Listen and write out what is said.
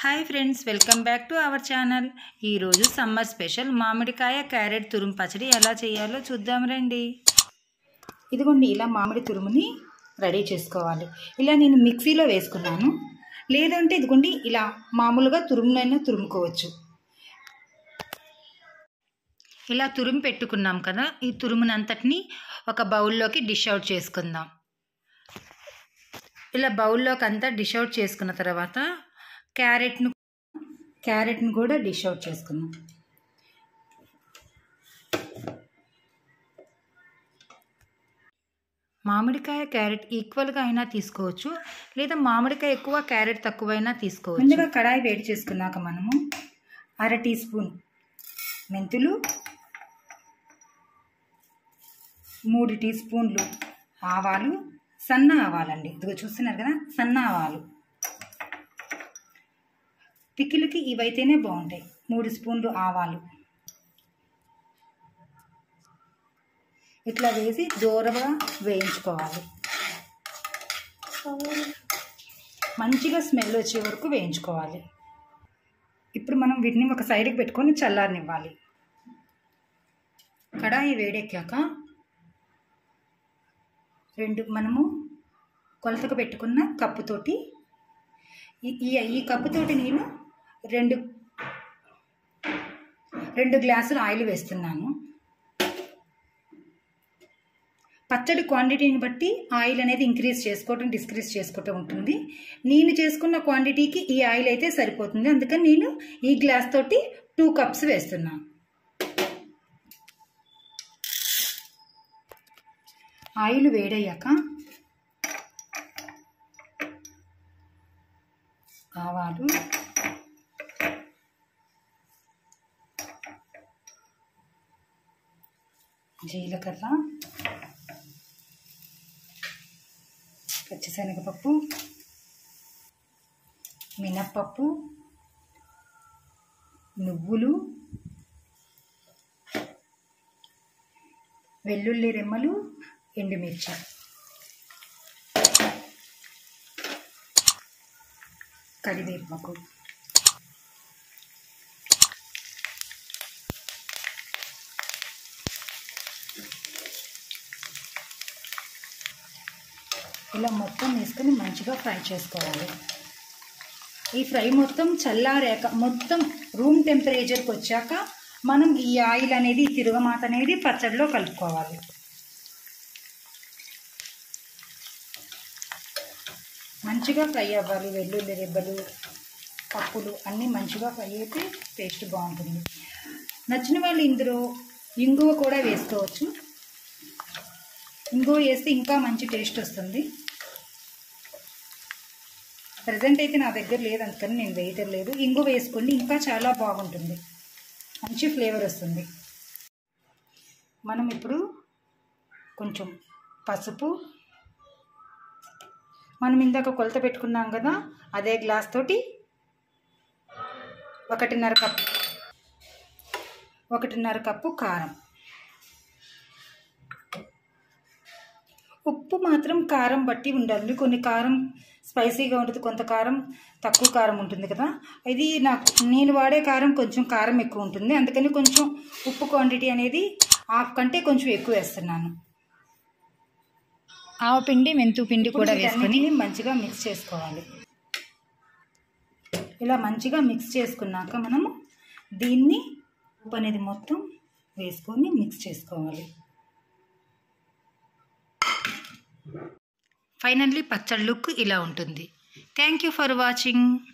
hi friends welcome back to our channel ఈరోజు summer special మామిడికాయ carrot తురుము పచ్చడి ఎలా చేయాలో చూద్దాం రండి ఇదిగోండి ఇలా మామిడి తురుముని రెడీ చేసుకోవాలి ఇలా నేను మిక్సీలో వేసుకున్నాను లేదంటే ఇదిగోండి ఇలా మామూలుగా తురుమునైనా తురుముకోవచ్చు ఇలా తురుము పెట్టుకున్నాం కదా ఈ తురుమునంతటిని ఒక బౌల్లోకి డిష్ అవుట్ చేసుకుందాం ఇలా బౌల్లోకి అంతా డిష్ అవుట్ చేసుకున్న తర్వాత క్యారెట్ను క్యారెట్ని కూడా డిష్ అవుట్ చేసుకుందాం మామిడికాయ క్యారెట్ ఈక్వల్గా అయినా తీసుకోవచ్చు లేదా మామిడికాయ ఎక్కువ క్యారెట్ తక్కువైనా తీసుకోవచ్చు ముందుగా కడాయి వేడి చేసుకున్నాక మనము అర టీ స్పూన్ మెంతులు మూడు టీ స్పూన్లు ఆవాలు సన్న ఆవాలండి ఇదిగో చూస్తున్నారు కదా సన్న ఆవాలు పికిలికి ఇవైతేనే బాగుంటాయి మూడు స్పూన్లు ఆవాలు ఇట్లా వేసి దూరగా వేయించుకోవాలి మంచిగా స్మెల్ వచ్చే వరకు వేయించుకోవాలి ఇప్పుడు మనం వీటిని ఒక సైడ్కి పెట్టుకొని చల్లారనివ్వాలి కడాయి వేడెక్కాక రెండు మనము కొలతకు పెట్టుకున్న కప్పుతోటి ఈ- ఈ ఈ కప్పుతోటి నేను రెండు రెండు గ్లాసులు ఆయిల్ వేస్తున్నాను పచ్చడి క్వాంటిటీని బట్టి ఆయిల్ అనేది ఇంక్రీజ్ చేసుకోవటం డిస్క్రీజ్ చేసుకోవటం ఉంటుంది నేను చేసుకున్న క్వాంటిటీకి ఈ ఆయిల్ అయితే సరిపోతుంది అందుకని నేను ఈ గ్లాస్ తోటి టూ కప్స్ వేస్తున్నాను ఆయిల్ వేడయ్యాక ఆవాలు జీలకర్ర పచ్చిశనగపప్పు మినప్పప్పు నువ్వులు వెల్లుల్లి రెమ్మలు ఎండుమిర్చి కరివేపాకు ఇలా మొత్తం వేసుకొని మంచిగా ఫ్రై చేసుకోవాలి ఈ ఫ్రై మొత్తం చల్లారాక మొత్తం రూమ్ టెంపరేచర్కి వచ్చాక మనం ఈ ఆయిల్ అనేది ఈ తిరగమాత అనేది పచ్చడిలో కలుపుకోవాలి మంచిగా ఫ్రై అవ్వాలి వెల్లుల్లి రెబ్బలు పప్పులు అన్నీ మంచిగా ఫ్రై అయితే టేస్ట్ బాగుంటుంది నచ్చిన వాళ్ళు ఇందులో ఇంగువ కూడా వేసుకోవచ్చు ఇంగువ వేస్తే ఇంకా మంచి టేస్ట్ వస్తుంది ప్రజెంట్ అయితే నా దగ్గర లేదు అందుకని నేను వేయటం లేదు ఇంగువ వేసుకోండి ఇంకా చాలా బాగుంటుంది మంచి ఫ్లేవర్ వస్తుంది మనం ఇప్పుడు కొంచెం పసుపు మనం ఇందాక కొలత పెట్టుకున్నాం కదా అదే గ్లాస్ తోటి ఒకటిన్నర కప్పు ఒకటిన్నర కప్పు కారం ఉప్పు మాత్రం కారం బట్టి ఉండాలి కొన్ని కారం స్పైసీగా ఉంటుంది కొంత కారం తక్కువ కారం ఉంటుంది కదా ఇది నాకు నేను వాడే కారం కొంచెం కారం ఎక్కువ ఉంటుంది అందుకని కొంచెం ఉప్పు క్వాంటిటీ అనేది హాఫ్ కంటే కొంచెం ఎక్కువ వేస్తున్నాను ఆవపిండి మెంతు పిండి కూడా వేసుకొని వీటన్నిటిని మంచిగా మిక్స్ చేసుకోవాలి ఇలా మంచిగా మిక్స్ చేసుకున్నాక మనము దీన్ని ఉప్పు అనేది మొత్తం వేసుకొని మిక్స్ చేసుకోవాలి ఫైనల్లీ పచ్చడి లుక్ ఇలా ఉంటుంది థ్యాంక్ యూ ఫర్ వాచింగ్